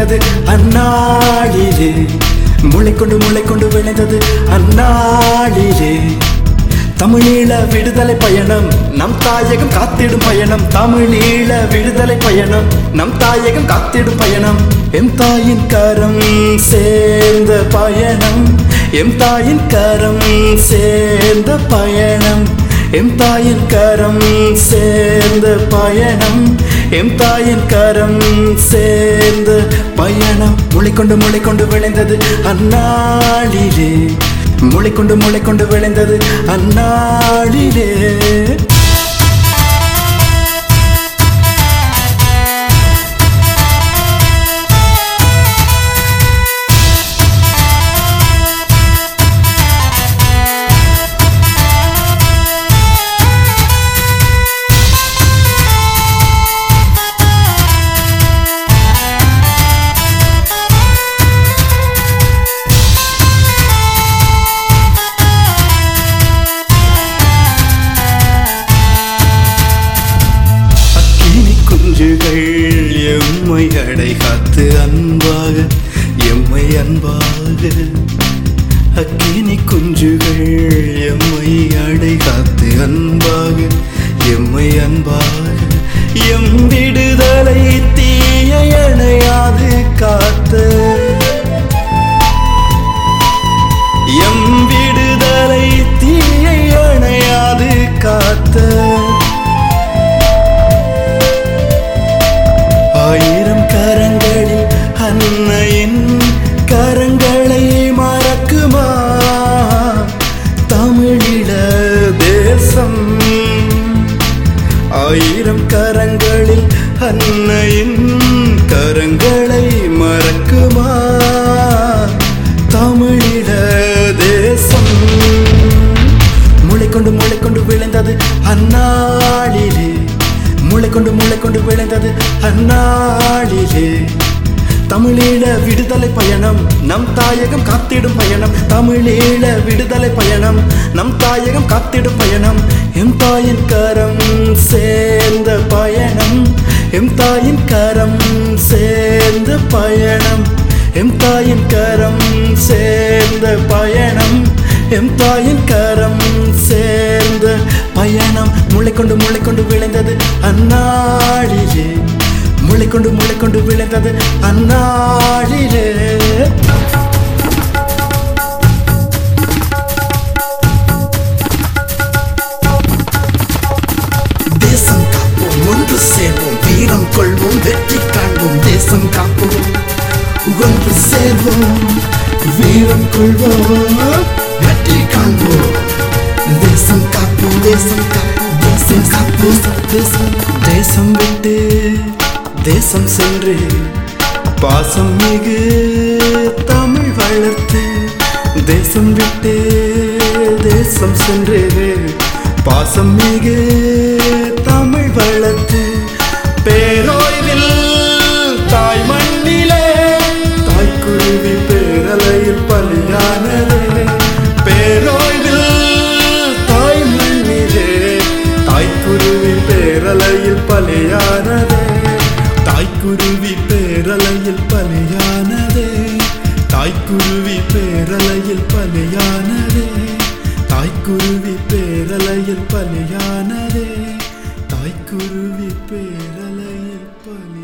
விளைந்தது அந்நாளிலே முளைக்கொண்டு முளைக்கொண்டு விளைந்தது அந்நாளிலே தமிழீழ விடுதலை பயணம் நம் தாயகம் காத்திடும் பயணம் தமிழீழ விடுதலை பயணம் நம் தாயகம் காத்திடும் பயணம் எம் தாயின் கரம் சேர்ந்த பயணம் எம் தாயின் கரம் சேர்ந்த பயணம் எம் தாயின் கரம் சேர்ந்த பயணம் எம் தாயின் கரம் சேர்ந்த பயணம் முளைக்கொண்டு முளைக்கொண்டு விளைந்தது அந்நாளிலே முளைக்கொண்டு முளைக்கொண்டு விளைந்தது அந்நாளிலே அக்கினி குஞ்சுகள் எம்மை அடை காத்து அன்பாக எம்மை அன்பாக அக்கினி குஞ்சுகள் எம்மை அடை காத்து அன்பாக எம்மை அன்பாக எம் விடுதலை தீயை அணையாது காத்த எம் விடுதலை தீயை அணையாது காத்த ஆயிரம் கரங்களில் அன்னையின் கரங்களை மறக்குமா தமிழில தேசம் ஆயிரம் கரங்களில் அன்னையின் கரங்களை மறக்குமா தமிழில தேசம் முளைக்கொண்டு முளைக்கொண்டு விளைந்தது அந்நாளிலே முளைக்கொண்டு முளைக்கொண்டு விளைந்தது அந்நாளிலே தமிழீழ விடுதலை பயணம் நம் தாயகம் காத்திடும் பயணம் தமிழீழ விடுதலை பயணம் நம் தாயகம் காத்திடும் பயணம் எம் தாயின் கரம் சேர்ந்த பயணம் எம் தாயின் கரம் சேர்ந்த பயணம் எம் தாயின் கரம் சேர்ந்த பயணம் எம் தாயின் கரம் சேர்ந்த பயணம் முளைக்கொண்டு முளைக்கொண்டு விளைந்தது அந்நாளிலே முளைக்கொண்டு முளைக்கொண்டு விளைந்தது அந்நாளிலே தேசம் காப்போம் ஒன்று சேர்வோம் வீரம் கொள்வோம் வெற்றி காண்போம் தேசம் காப்போம் ஒன்று சேர்வோம் வீரம் கொள்வோம் வெற்றி காண்போம் தேசம் காப்போம் தேசம் காப்போம் தேசம் காப்போம் தேசம் தேசம் விட்டு தேசம் சென்று பாசம் மிகு தமிழ் வளர்த்து தேசம் விட்டு தேசம் சென்று பாசம் மிகு தமிழ் வளர்த்து பேரோய்வில் தாய் மண்ணிலே தாய்க்குருவி பேரலையில் பலியானதே பேரோய்வில் தாய் மண்ணிலே தாய்க்குருவி பேரலையில் பலியானதே தாய்க்குருவி பேரலையில் பலியானதே தாய்க்குருவி பேரலையில் பலியானதே தாய்க்குருவி பேரலையில் பலியானதே தாய்க்குருவி பேரலையில் பலி